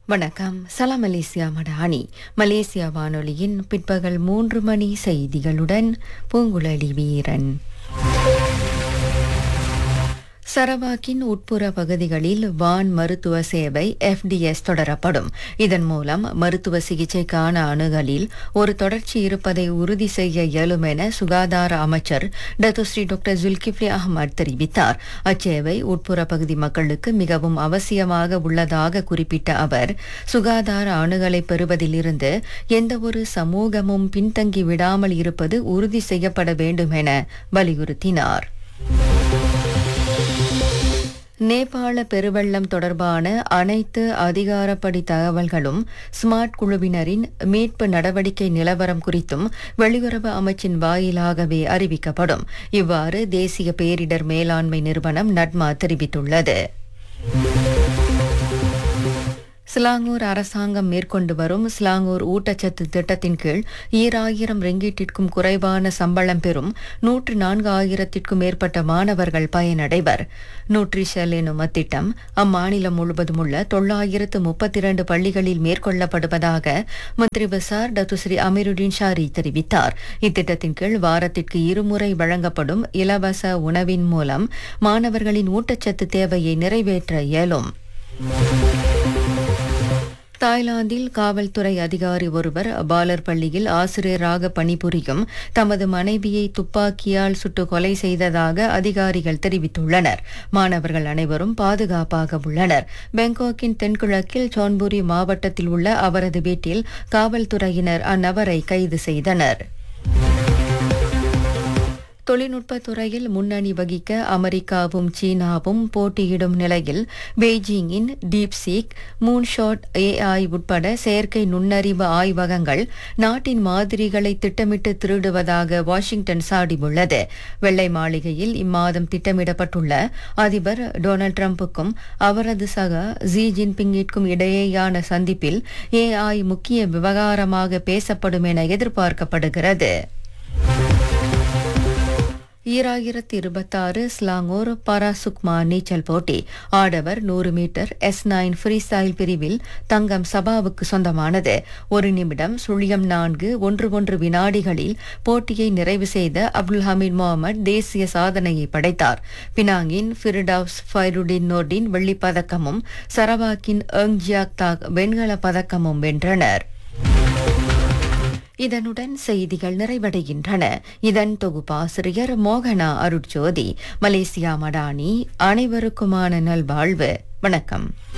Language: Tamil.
வணக்கம் சலாம் மலேசியா மடானி மலேசியா வானொலியின் பிற்பகல் மூன்று மணி செய்திகளுடன் பூங்குழலி வீரன் சரவாக்கின் உட்புற பகுதிகளில் வான் மருத்துவ சேவை எஃப்டிஎஸ் தொடரப்படும் இதன் மூலம் மருத்துவ சிகிச்சைக்கான அணுகலில் ஒரு தொடர்ச்சி இருப்பதை உறுதி செய்ய இயலும் என சுகாதார அமைச்சர் டத்துஸ்ரீ டாக்டர் ஜுல்கிஃப்லி அகமது தெரிவித்தார் அச்சேவை உட்புற பகுதி மக்களுக்கு மிகவும் அவசியமாக உள்ளதாக குறிப்பிட்ட அவர் சுகாதார அணுகலை பெறுவதிலிருந்து எந்தவொரு சமூகமும் பின்தங்கி விடாமல் இருப்பது உறுதி செய்யப்பட வேண்டும் என வலியுறுத்தினார் நேபாள பெருவெள்ளம் தொடர்பான அனைத்து அதிகாரப்படி தகவல்களும் ஸ்மார்ட் குழுவினரின் மீட்பு நடவடிக்கை நிலவரம் குறித்தும் வெளியுறவு அமைச்சின் வாயிலாகவே அறிவிக்கப்படும் இவ்வாறு தேசிய பேரிடர் மேலாண்மை நிறுவனம் நட்மா தெரிவித்துள்ளது சிலாங்கூர் அரசாங்கம் மேற்கொண்டு வரும் சிலாங்கூர் ஊட்டச்சத்து திட்டத்தின் கீழ் ஈராயிரம் ரெங்கீட்டிற்கும் குறைவான சம்பளம் பெறும் நூற்று நான்கு ஆயிரத்திற்கும் மேற்பட்ட மாணவர்கள் பயனடைவர் நியூட்ரிஷல் எனும் அத்திட்டம் அம்மாநிலம் முழுவதும் உள்ள தொள்ளாயிரத்து முப்பத்தி இரண்டு பள்ளிகளில் மேற்கொள்ளப்படுவதாக மந்திரி பசார் டத்துஸ்ரீ அமீருddin ஷாரி தெரிவித்தார் இத்திட்டத்தின் கீழ் வாரத்திற்கு இருமுறை வழங்கப்படும் இலவச உணவின் மூலம் மாணவர்களின் ஊட்டச்சத்து தேவையை நிறைவேற்ற இயலும் தாய்லாந்தில் காவல்துறை அதிகாரி ஒருவர் பாலர் பள்ளியில் ஆசிரியராக பணிபுரியும் தமது மனைவியை துப்பாக்கியால் சுட்டு கொலை செய்ததாக அதிகாரிகள் தெரிவித்துள்ளனர் மாணவர்கள் அனைவரும் பாதுகாப்பாக உள்ளனர் பெங்காக்கின் தென்கிழக்கில் சோன்புரி மாவட்டத்தில் உள்ள அவரது வீட்டில் காவல்துறையினர் அந்நபரை கைது செய்தனர் தொழில்நுட்ப துறையில் முன்னணி வகிக்க அமெரிக்காவும் சீனாவும் போட்டியிடும் நிலையில் பெய்ஜிங்கின் டீப்சீக் மூன்ஷாட் ஏஐ உட்பட செயற்கை நுண்ணறிவு ஆய்வகங்கள் நாட்டின் மாதிரிகளை திட்டமிட்டு திருடுவதாக வாஷிங்டன் சாடியுள்ளது வெள்ளை மாளிகையில் இம்மாதம் திட்டமிடப்பட்டுள்ள அதிபர் டொனால்ட் ட்ரம்புக்கும் அவரது சக ஜி ஜின்பிங்கிற்கும் இடையேயான சந்திப்பில் ஏஐ முக்கிய விவகாரமாக பேசப்படும் என எதிர்பார்க்கப்படுகிறது ஈராயிரத்தி இருபத்தாறு ஸ்லாங்கூர் பராசுக்மா நீச்சல் போட்டி ஆடவர் நூறு metre S nine freestyle பிரிவில் தங்கம் சபாவுக்கு சொந்தமானது ஒரு நிமிடம் சுழியம் நான்கு ஒன்று ஒன்று வினாடிகளில் போட்டியை நிறைவு செய்த அப்துல் ஹமீத் முகமது தேசிய சாதனையை படைத்தார் பினாங்கின் ஃபிரிடவுஸ் ஃபைருடின் நோர்டின் வெள்ளிப் பதக்கமும் சரவாக்கின் எங் ஜியாக் தாக் வெண்கலப் பதக்கமும் வென்றனர் இதனுடன் செய்திகள் நிறைவடைகின்றன இதன் தொகுப்பாசிரியர் மோகனா அருட்ஜோதி மலேசியா மடானி அனைவருக்குமான நல்வாழ்வு வணக்கம்